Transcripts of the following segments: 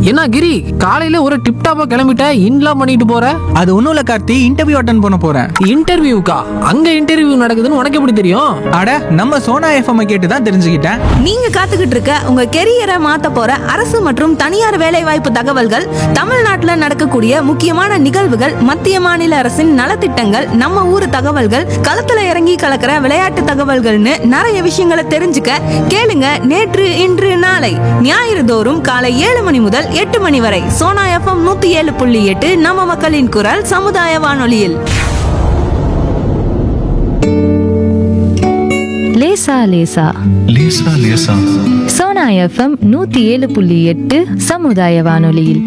என்ன கிரி காலையில ஒரு டிப் டாப்பா கிளம்பிட்ட இன்லாம் பண்ணிட்டு போற அது ஒன்றும் இல்லை கார்த்தி இன்டர்வியூ அட்டன் பண்ண போகிறேன் இன்டர்வியூக்கா அங்க இன்டர்வியூ நடக்குதுன்னு உனக்கு எப்படி தெரியும் அட நம்ம சோனா எஃப்எம் கேட்டு தான் தெரிஞ்சுக்கிட்டேன் நீங்க காத்துக்கிட்டு இருக்க உங்க கெரியரை மாத்த போற அரசு மற்றும் தனியார் வேலைவாய்ப்பு தகவல்கள் தமிழ்நாட்டுல நடக்கக்கூடிய முக்கியமான நிகழ்வுகள் மத்திய மாநில அரசின் நலத்திட்டங்கள் நம்ம ஊர் தகவல்கள் களத்துல இறங்கி கலக்கிற விளையாட்டு தகவல்கள்னு நிறைய விஷயங்களை தெரிஞ்சுக்க கேளுங்க நேற்று இன்று நாளை ஞாயிறு தோறும் காலை ஏழு மணி முதல் எட்டு மணி வரை சோனா எஃப்எம் நூத்தி ஏழு புள்ளி எட்டு நம்ம மக்களின் குரல் சமுதாய வானொலியில் லேசா லேசா லேசா லேசா சோனா எஃப்எம் நூத்தி ஏழு புள்ளி எட்டு சமுதாய வானொலியில்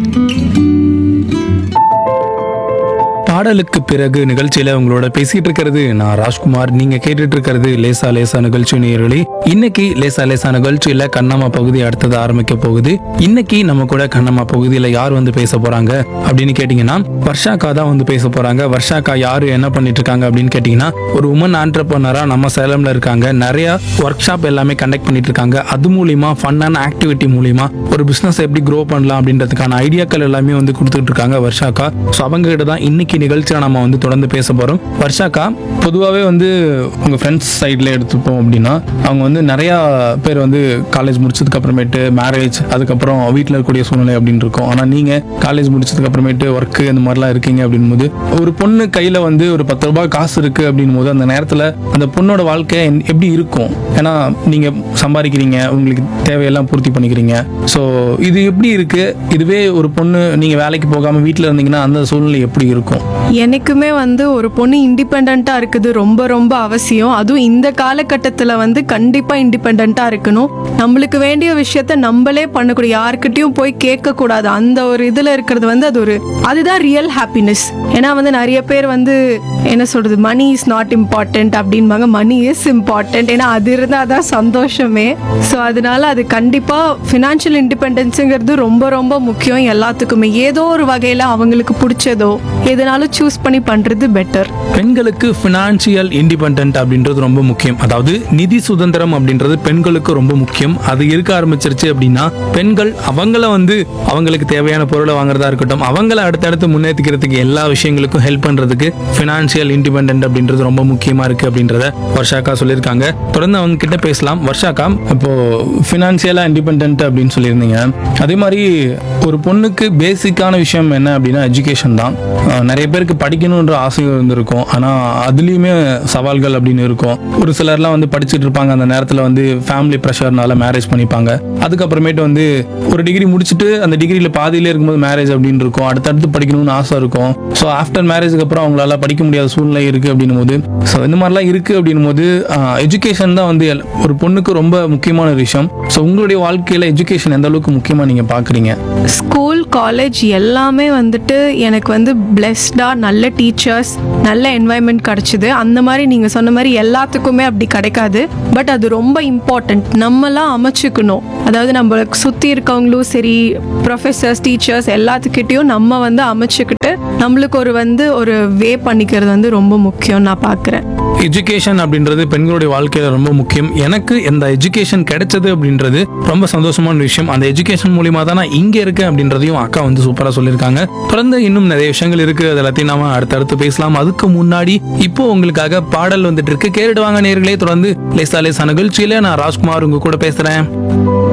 பாடலுக்கு பிறகு நிகழ்ச்சியில உங்களோட பேசிட்டு இருக்கிறது நான் ராஜ்குமார் நீங்க கேட்டுட்டு இருக்கிறது லேசா லேசா நிகழ்ச்சி நேயர்களே இன்னைக்கு லேசா லேசா நிகழ்ச்சியில கண்ணம்மா பகுதி அடுத்தது ஆரம்பிக்க போகுது இன்னைக்கு நம்ம கூட கண்ணம்மா பகுதியில யார் வந்து பேச போறாங்க அப்படின்னு கேட்டீங்கன்னா வர்ஷாக்கா தான் வந்து பேச போறாங்க வர்ஷாக்கா யாரு என்ன பண்ணிட்டு இருக்காங்க அப்படின்னு கேட்டீங்கன்னா ஒரு உமன் ஆண்டர்பனரா நம்ம சேலம்ல இருக்காங்க நிறைய ஒர்க் ஷாப் எல்லாமே கண்டக்ட் பண்ணிட்டு இருக்காங்க அது மூலியமா ஃபன்னான ஆக்டிவிட்டி மூலியமா ஒரு பிசினஸ் எப்படி க்ரோ பண்ணலாம் அப்படின்றதுக்கான ஐடியாக்கள் எல்லாமே வந்து கொடுத்துட்டு இருக்காங்க வர்ஷாக்கா ஸோ அவங்க கிட்ட தான் இன்னைக்கு நிகழ்ச்சியில நம்ம வந்து தொடர்ந்து பேச போறோம் வர்ஷாக்கா பொதுவாகவே வந்து உங்க ஃப்ரெண்ட்ஸ் சைட்ல எடுத்துப்போம் அப்படின்னா அவங்க வந்து நிறைய பேர் வந்து காலேஜ் முடிச்சதுக்கு அப்புறமேட்டு மேரேஜ் அதுக்கப்புறம் வீட்டில் இருக்கக்கூடிய சூழ்நிலை அப்படின்னு இருக்கும் ஆனால் நீங்க காலேஜ் முடிச்சதுக்கு அப்புறமேட்டு ஒர்க்கு இந்த மாதிரிலாம் இருக்கீங்க அப்படின் போது ஒரு பொண்ணு கையில வந்து ஒரு பத்து ரூபாய் காசு இருக்கு அப்படின் போது அந்த நேரத்தில் அந்த பொண்ணோட வாழ்க்கை என்- எப்படி இருக்கும் ஏன்னா நீங்க சம்பாதிக்கிறீங்க உங்களுக்கு தேவையெல்லாம் பூர்த்தி பண்ணிக்கிறீங்க ஸோ இது எப்படி இருக்கு இதுவே ஒரு பொண்ணு நீங்க வேலைக்கு போகாம வீட்டில் இருந்தீங்கன்னா அந்த சூழ்நிலை எப்படி இருக்கும் எனக்குமே வந்து ஒரு பொண்ணு இண்டிபெண்ட்டாக இருக்குது ரொம்ப ரொம்ப அவசியம் அதுவும் இந்த காலகட்டத்தில் வந்து கண்டிப்பாக இண்டிபெண்ட்டாக இருக்கணும் நம்மளுக்கு வேண்டிய விஷயத்த நம்மளே பண்ணக்கூடிய யாருக்கிட்டையும் போய் கேட்கக்கூடாது அந்த ஒரு இதில் இருக்கிறது வந்து அது ஒரு அதுதான் ரியல் ஹாப்பினஸ் ஏன்னா வந்து நிறைய பேர் வந்து என்ன சொல்றது மணி இஸ் நாட் இம்பார்ட்டன்ட் அப்படின்பாங்க மணி இஸ் இம்பார்ட்டன்ட் ஏன்னா அது இருந்தால் தான் சந்தோஷமே ஸோ அதனால அது கண்டிப்பாக ஃபினான்ஷியல் இண்டிபெண்டன்ஸுங்கிறது ரொம்ப ரொம்ப முக்கியம் எல்லாத்துக்குமே ஏதோ ஒரு வகையில் அவங்களுக்கு பிடிச்சதோ எதனாலும் சூஸ் பண்ணி பண்ணுறது பெட்டர் பெண்களுக்கு ஃபினான்ஷியல் இண்டிபெண்ட் அப்படின்றது ரொம்ப முக்கியம் அதாவது நிதி சுதந்திரம் அப்படின்றது பெண்களுக்கு ரொம்ப முக்கியம் அது இருக்க ஆரம்பிச்சிருச்சு அப்படின்னா பெண்கள் அவங்கள வந்து அவங்களுக்கு தேவையான பொருளை வாங்குறதா இருக்கட்டும் அவங்கள அடுத்தடுத்து முன்னேற்றிக்கிறதுக்கு எல்லா விஷயங்களுக்கும் ஹெல்ப் பண்றதுக்கு ஃபினான்ஷியல் இண்டிபெண்ட் அப்படின்றது ரொம்ப முக்கியமா இருக்கு அப்படின்றத வர்ஷாக்கா சொல்லியிருக்காங்க தொடர்ந்து அவங்க கிட்ட பேசலாம் வர்ஷாக்கா இப்போ ஃபினான்ஷியலா இண்டிபெண்ட் அப்படின்னு சொல்லியிருந்தீங்க அதே மாதிரி ஒரு பொண்ணுக்கு பேசிக்கான விஷயம் என்ன அப்படின்னா எஜுகேஷன் தான் அஹ் நிறைய பேருக்கு படிக்கணுன்ற ஆசையும் இருந்திருக்கும் ஆனால் அதுலேயுமே சவால்கள் அப்படின்னு இருக்கும் ஒரு சிலர்லாம் வந்து படிச்சுட்டு இருப்பாங்க அந்த நேரத்தில் வந்து ஃபேமிலி ப்ரெஷர்னால மேரேஜ் பண்ணிப்பாங்க அதுக்கப்புறமேட்டு வந்து ஒரு டிகிரி முடிச்சுட்டு அந்த டிகிரியில் பாதியிலே இருக்கும்போது மேரேஜ் அப்படின்னு இருக்கும் அடுத்தடுத்து படிக்கணும்னு ஆசை இருக்கும் ஸோ ஆஃப்டர் மேரேஜுக்கு அப்புறம் அவங்களால படிக்க முடியாத சூழ்நிலை இருக்குது அப்படின்னும் போது ஸோ இந்த மாதிரிலாம் இருக்குது அப்படின்னும் போது எஜுகேஷன் தான் வந்து எல்- ஒரு பொண்ணுக்கு ரொம்ப முக்கியமான ஒரு விஷயம் ஸோ உங்களுடைய வாழ்க்கையில் எஜுகேஷன் எந்த அளவுக்கு முக்கியமாக நீங்கள் பார்க்குறீங்க ஸ்கூல் காலேஜ் எல்லாமே வந்துட்டு எனக்கு வந்து பிளெஸ்டாக நல்ல டீச்சர்ஸ் நல்ல என்வாயன்மெண்ட் கிடச்சிது அந்த மாதிரி நீங்கள் சொன்ன மாதிரி எல்லாத்துக்குமே அப்படி கிடைக்காது பட் அது ரொம்ப இம்பார்ட்டண்ட் நம்மலாம் அமைச்சுக்கணும் அதாவது நம்மளுக்கு சுற்றி இருக்கவங்களும் சரி ப்ரொஃபஸர்ஸ் டீச்சர்ஸ் எல்லாத்துக்கிட்டேயும் நம்ம வந்து அமைச்சுக்கிட்டு நம்மளுக்கு ஒரு வந்து ஒரு வே பண்ணிக்கிறது வந்து ரொம்ப முக்கியம் நான் பார்க்குறேன் எஜுகேஷன் அப்படின்றது பெண்களுடைய வாழ்க்கையில ரொம்ப முக்கியம் எனக்கு இந்த எஜுகேஷன் கிடைச்சது அப்படின்றது ரொம்ப சந்தோஷமான விஷயம் அந்த எஜுகேஷன் மூலியமா தான் நான் இங்க இருக்கேன் அப்படின்றதையும் அக்கா வந்து சூப்பரா சொல்லியிருக்காங்க தொடர்ந்து இன்னும் நிறைய விஷயங்கள் இருக்கு அது எல்லாத்தையும் நாம அடுத்தடுத்து பேசலாம் அதுக்கு முன்னாடி இப்போ உங்களுக்காக பாடல் வந்துட்டு இருக்கு கேட்டுட்டு வாங்க நேர்களே தொடர்ந்து லேசா லேசா நிகழ்ச்சியில நான் ராஜ்குமார் உங்க கூட பேசுறேன்